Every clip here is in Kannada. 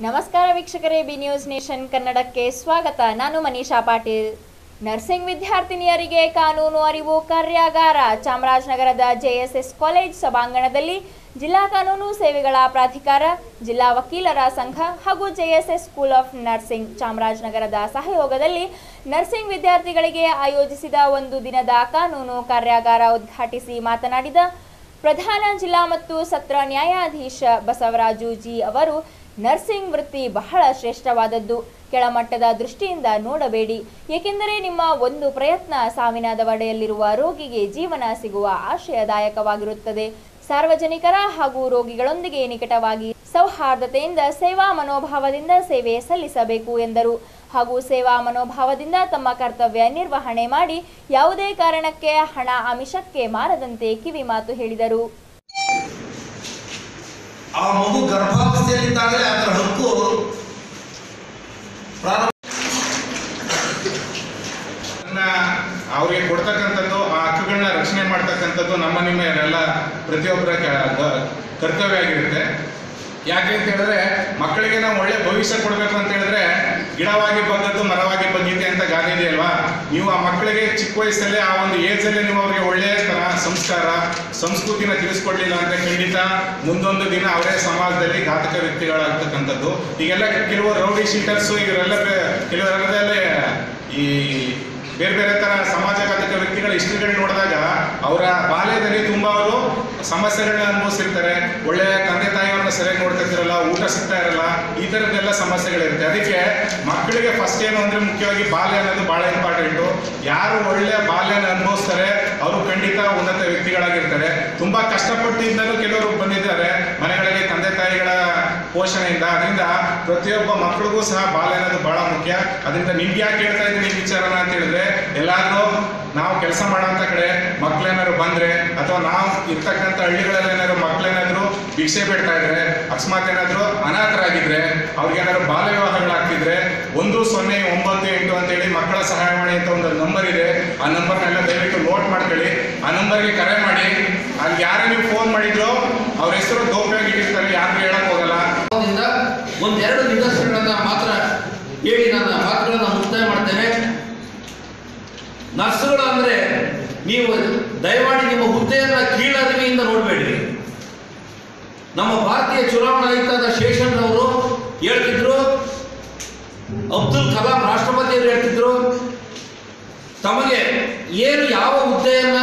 ನಮಸ್ಕಾರ ವೀಕ್ಷಕರೇ ಬಿ ನ್ಯೂಸ್ ನೇಷನ್ ಕನ್ನಡಕ್ಕೆ ಸ್ವಾಗತ ನಾನು ಮನೀಷಾ ಪಾಟೀಲ್ ನರ್ಸಿಂಗ್ ವಿದ್ಯಾರ್ಥಿನಿಯರಿಗೆ ಕಾನೂನು ಅರಿವು ಕಾರ್ಯಾಗಾರ ಚಾಮರಾಜನಗರದ ಜೆಎಸ್ಎಸ್ ಕಾಲೇಜ್ ಸಭಾಂಗಣದಲ್ಲಿ ಜಿಲ್ಲಾ ಕಾನೂನು ಸೇವೆಗಳ ಪ್ರಾಧಿಕಾರ ಜಿಲ್ಲಾ ವಕೀಲರ ಸಂಘ ಹಾಗೂ ಜೆಎಸ್ಎಸ್ ಸ್ಕೂಲ್ ಆಫ್ ನರ್ಸಿಂಗ್ ಚಾಮರಾಜನಗರದ ಸಹಯೋಗದಲ್ಲಿ ನರ್ಸಿಂಗ್ ವಿದ್ಯಾರ್ಥಿಗಳಿಗೆ ಆಯೋಜಿಸಿದ ಒಂದು ದಿನದ ಕಾನೂನು ಕಾರ್ಯಾಗಾರ ಉದ್ಘಾಟಿಸಿ ಮಾತನಾಡಿದ ಪ್ರಧಾನ ಜಿಲ್ಲಾ ಮತ್ತು ಸತ್ರ ನ್ಯಾಯಾಧೀಶ ಬಸವರಾಜು ಜಿ ಅವರು ನರ್ಸಿಂಗ್ ವೃತ್ತಿ ಬಹಳ ಶ್ರೇಷ್ಠವಾದದ್ದು ಕೆಳಮಟ್ಟದ ದೃಷ್ಟಿಯಿಂದ ನೋಡಬೇಡಿ ಏಕೆಂದರೆ ನಿಮ್ಮ ಒಂದು ಪ್ರಯತ್ನ ಸಾವಿನ ದವಡೆಯಲ್ಲಿರುವ ರೋಗಿಗೆ ಜೀವನ ಸಿಗುವ ಆಶಯದಾಯಕವಾಗಿರುತ್ತದೆ ಸಾರ್ವಜನಿಕರ ಹಾಗೂ ರೋಗಿಗಳೊಂದಿಗೆ ನಿಕಟವಾಗಿ ಸೌಹಾರ್ದತೆಯಿಂದ ಸೇವಾ ಮನೋಭಾವದಿಂದ ಸೇವೆ ಸಲ್ಲಿಸಬೇಕು ಎಂದರು ಹಾಗೂ ಸೇವಾ ಮನೋಭಾವದಿಂದ ತಮ್ಮ ಕರ್ತವ್ಯ ನಿರ್ವಹಣೆ ಮಾಡಿ ಯಾವುದೇ ಕಾರಣಕ್ಕೆ ಹಣ ಆಮಿಷಕ್ಕೆ ಮಾರದಂತೆ ಕಿವಿ ಮಾತು ಹೇಳಿದರು ಆ ಮಗು ಗರ್ಭಾವಸ್ಥೆಯಲ್ಲಿದ್ದಾಗಲೇ ಅದರ ಹಕ್ಕು ಪ್ರಾರಂಭ ಅದನ್ನ ಅವ್ರಿಗೆ ಕೊಡ್ತಕ್ಕಂಥದ್ದು ಆ ಹಕ್ಕುಗಳನ್ನ ರಕ್ಷಣೆ ಮಾಡ್ತಕ್ಕಂಥದ್ದು ನಮ್ಮ ನಿಮ್ಮ ಎಲ್ಲ ಪ್ರತಿಯೊಬ್ಬರ ಕ- ಗ- ಕರ್ತವ್ಯ ಆಗಿರುತ್ತೆ ಯಾಕೆ ಅಂತ ಹೇಳಿದ್ರೆ ಮಕ್ಕಳಿಗೆ ನಾವು ಒಳ್ಳೆ ಭವಿಷ್ಯ ಕೊಡಬೇಕು ಅಂತ ಹೇಳಿದ್ರೆ ಗಿಡವಾಗಿ ಬಂದದ್ದು ಮರವಾಗಿ ಬಂದಿದೆ ಅಂತ ಗಾದೆ ಇದೆಯಲ್ವಾ ನೀವು ಆ ಮಕ್ಕಳಿಗೆ ಚಿಕ್ಕ ವಯಸ್ಸಲ್ಲೇ ಆ ಒಂದು ಏಜಲ್ಲೇ ನೀವು ಅವ್ರಿಗೆ ಒಳ್ಳೆಯ ತರ ಸಂಸ್ಕಾರ ಸಂಸ್ಕೃತಿನ ತಿಳಿಸ್ಕೊಡ್ಲಿಲ್ಲ ಅಂತ ಖಂಡಿತ ಮುಂದೊಂದು ದಿನ ಅವರೇ ಸಮಾಜದಲ್ಲಿ ಘಾತಕ ವ್ಯಕ್ತಿಗಳಾಗ್ತಕ್ಕಂಥದ್ದು ಈಗೆಲ್ಲ ಕೆಲವು ರೌಡಿ ಶೀಟರ್ಸು ಇವರೆಲ್ಲ ಬೆ- ಕೆಲವರೆಲ್ಲ ಈ ಬೇರೆ ಬೇರೆ ತರ ಸಮಾಜಘಾತಕ ವ್ಯಕ್ತಿಗಳ ಹಿಸ್ಟ್ರಿಗಳು ನೋಡಿದಾಗ ಅವರ ಬಾಲ್ಯದಲ್ಲಿ ತುಂಬಾ ಅವರು ಸಮಸ್ಯೆಗಳನ್ನ ಅನುಭವಿಸಿರ್ತಾರೆ ಒಳ್ಳೆ ತಂದೆ ತಾಯಿಯವ್ರನ್ನ ಸರಿಯಾಗಿ ನೋಡ್ತಿರಲ್ಲ ಊಟ ಸಿಗ್ತಾ ಇರಲ್ಲ ಈ ತರದ್ದೆಲ್ಲ ಸಮಸ್ಯೆಗಳಿರುತ್ತೆ ಅದಕ್ಕೆ ಮಕ್ಕಳಿಗೆ ಫಸ್ಟ್ ಏನು ಅಂದ್ರೆ ಮುಖ್ಯವಾಗಿ ಬಾಲ್ಯ ಅನ್ನೋದು ಬಹಳ ಇಂಪಾರ್ಟೆಂಟು ಯಾರು ಒಳ್ಳೆ ಬಾಲ್ಯನ ಅನುಭವಿಸ್ತಾರೆ ಅವರು ಖಂಡಿತ ಉನ್ನತ ವ್ಯಕ್ತಿಗಳಾಗಿರ್ತಾರೆ ತುಂಬಾ ಕಷ್ಟಪಟ್ಟಿದ್ದಲ್ಲೂ ಕೆಲವರು ಬಂದಿದ್ದಾರೆ ಮನೆಗಳಲ್ಲಿ ತಂದೆ ತಾಯಿಗಳ ಪೋಷಣೆಯಿಂದ ಅದರಿಂದ ಪ್ರತಿಯೊಬ್ಬ ಮಕ್ಕಳಿಗೂ ಸಹ ಬಾಲ್ಯ ಅನ್ನೋದು ಬಹಳ ಮುಖ್ಯ ಅದರಿಂದ ನಿಮ್ಗೆ ಯಾಕೆ ಹೇಳ್ತಾ ಇದ್ದೀನಿ ಈ ವಿಚಾರನ ಅಂತ ಹೇಳಿದ್ರೆ ಎಲ್ಲಾದ್ರೂ ನಾವು ಕೆಲಸ ಮಾಡೋಂಥ ಕಡೆ ಮಕ್ಳೇನಾದ್ರು ಬಂದ್ರೆ ಅಥವಾ ನಾವು ಇರ್ತಕ್ಕಂಥ ಹಳ್ಳಿಗಳಲ್ಲಿ ಏನಾದ್ರು ಮಕ್ಳೇನಾದ್ರು ಭಿಕ್ಷೆ ಬೇಡ್ತಾ ಇದ್ರೆ ಅಕಸ್ಮಾತ್ ಏನಾದ್ರು ಅನಾಥರಾಗಿದ್ರೆ ಅವ್ರಿಗೆ ಏನಾದ್ರು ಬಾಲ್ಯ ವಿವಾಹಗಳಾಗ್ತಿದ್ರೆ ಒಂದು ಸೊನ್ನೆ ಒಂಬತ್ತು ಎಂಟು ಅಂತೇಳಿ ಮಕ್ಕಳ ಸಹಾಯವಾಣಿ ಅಂತ ಒಂದು ನಂಬರ್ ಇದೆ ಆ ನಂಬರ್ನೆಲ್ಲ ದಯವಿಟ್ಟು ನೋಟ್ ಮಾಡ್ಕೊಳ್ಳಿ ಆ ನಂಬರ್ಗೆ ಕರೆ ಮಾಡಿ ಅಲ್ಲಿ ಯಾರೇ ನೀವು ಫೋನ್ ಮಾಡಿದ್ರು ಅವ್ರ ಹೆಸರು ಗೌಪ್ಯವಾಗಿ ಇಟ್ಟಿರ್ತಾರೆ ಯಾರಿಗೂ ಹೇಳಕ್ ಹೋಗಲ್ಲ ದಿಂದ ಒಂದೆರಡು ನಿದರ್ಶನಗಳನ್ನ ಮಾತ್ರ ಹೇಳಿ ನನ್ನ ಮಾತುಗಳನ್ನ ಮುಕ್ತಾಯ ಮಾಡ್ತೇನೆ ನರ್ಸುಗಳು ಅಂದ್ರೆ ನೀವು ದಯಮಾಡಿ ನಿಮ್ಮ ಹುದ್ದೆಯನ್ನ ಕೀಳರಿಮೆಯಿಂದ ನೋಡಬೇಡಿ ನಮ್ಮ ಭಾರತೀಯ ಚುನಾವಣಾ ಆಯುಕ್ತದ ಶೇಷನ್ ಅವರು ಹೇಳ್ತಿದ್ರು ಅಬ್ದುಲ್ ಕಲಾಂ ರಾಷ್ಟ್ರಪತಿಯವರು ಹೇಳ್ತಿದ್ರು ತಮಗೆ ಏನು ಯಾವ ಹುದ್ದೆಯನ್ನ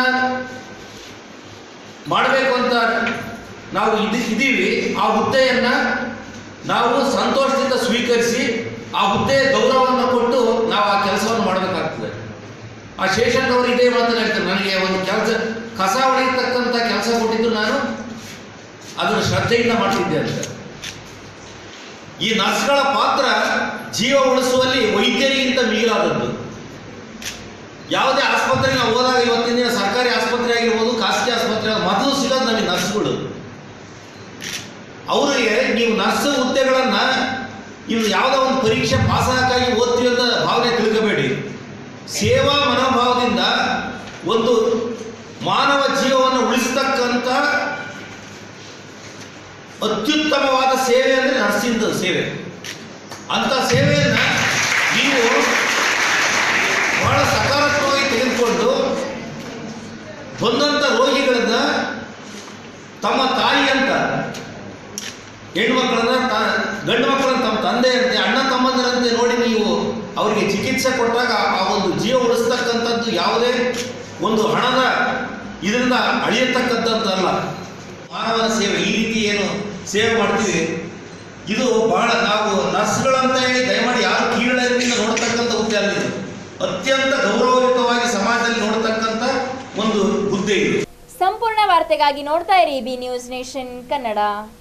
ಮಾಡಬೇಕು ಅಂತ ನಾವು ಇದ್ ಇದ್ದೀವಿ ಆ ಹುದ್ದೆಯನ್ನ ನಾವು ಸಂತೋಷದಿಂದ ಸ್ವೀಕರಿಸಿ ಆ ಹುದ್ದೆಯ ಗೌರವವನ್ನು ಕೊಟ್ಟು ನಾವು ಆ ಕೆಲಸವನ್ನು ಮಾಡಬೇಕಾಗ್ತದೆ ಆ ಶೇಷನ್ ಅವರು ಇದೇ ಮಾತನ್ನ ಹೇಳ್ತಾರೆ ನನಗೆ ಒಂದು ಕೆಲಸ ಕಸ ಹೊಡೆಯತಕ್ಕಂಥ ಕೆಲಸ ಕೊಟ್ಟಿದ್ದು ನಾನು ಅದನ್ನು ಶ್ರದ್ಧೆಯಿಂದ ಮಾಡ್ತಿದ್ದೆ ಅಂತ ಈ ನರ್ಸ್ಗಳ ಪಾತ್ರ ಜೀವ ಉಳಿಸುವಲ್ಲಿ ವೈದ್ಯರಿಗಿಂತ ಮಿಗಿಲಾದದ್ದು ಯಾವುದೇ ಆಸ್ಪತ್ರೆಗೆ ನಾವು ಹೋದಾಗ ಇವತ್ತಿನ ದಿನ ಸರ್ಕಾರಿ ಆಸ್ಪತ್ರೆ ಆಗಿರ್ಬೋದು ಖಾಸಗಿ ಆಸ್ಪತ್ರೆ ಮೊದಲು ಸಿಗೋದು ನಮಗೆ ನರ್ಸ್ಗಳು ಅವರಿಗೆ ನೀವು ನರ್ಸ್ ಹುದ್ದೆಗಳನ್ನ ಇವು ಯಾವುದೋ ಒಂದು ಪರೀಕ್ಷೆ ಪಾಸ್ ಆಗಕ್ಕಾಗಿ ಓದ್ತೀವಿ ಅಂತ ಭಾವನೆ ತಿಳ್ಕೋಬೇಡಿ ಸೇವಾ ಮನೋಭಾವದಿಂದ ಒಂದು ಮಾನವ ಜೀವವನ್ನು ಉಳಿಸ್ತಕ್ಕಂಥ ಅತ್ಯುತ್ತಮವಾದ ಸೇವೆ ಅಂದರೆ ನರ್ಸಿಂಗ್ ಸೇವೆ ಅಂತ ಸೇವೆಯನ್ನ ನೀವು ಬಹಳ ಸಕಾರಾತ್ಮಕವಾಗಿ ತೆಗೆದುಕೊಂಡು ಬಂದಂಥ ರೋಗಿಗಳನ್ನ ತಮ್ಮ ತಾಯಿ ಅಂತ ಹೆಣ್ಮಕ್ಳನ್ನ ತ ಗಂಡು ಮಕ್ಕಳನ್ನ ತಮ್ಮ ತಂದೆಯಂತೆ ಅಣ್ಣ ತಮ್ಮಂದರಂತೆ ನೋಡಿ ನೀವು ಅವರಿಗೆ ಚಿಕಿತ್ಸೆ ಕೊಟ್ಟಾಗ ಆ ಒಂದು ಜೀವ ಉಳಿಸ್ತಕ್ಕಂಥದ್ದು ಯಾವುದೇ ಒಂದು ಹಣದ ಇದರಿಂದ ಅಳಿಯತಕ್ಕಂಥದ್ದಲ್ಲ ಮಾನವನ ಸೇವೆ ಈ ರೀತಿ ಏನು ಸೇವೆ ಮಾಡ್ತೀವಿ ಇದು ಬಹಳ ನಾವು ನರ್ಸ್ಗಳಂತ ಹೇಳಿ ದಯಮಾಡಿ ಯಾರು ಕೀಳರಿಮೆಯಿಂದ ನೋಡ್ತಕ್ಕಂಥ ಹುದ್ದೆ ಅಲ್ಲ ಇದು ಅತ್ಯಂತ ಗೌರವಯುತವಾಗಿ ಸಮಾಜದಲ್ಲಿ ನೋಡ್ತಕ್ಕಂಥ ಒಂದು ಹುದ್ದೆ ಇದು ಸಂಪೂರ್ಣ ವಾರ್ತೆಗಾಗಿ ನೋಡ್ತಾ ಇರಿ ಬಿ ನ್ಯೂಸ್ ನೇಷನ್ ಕನ್ನಡ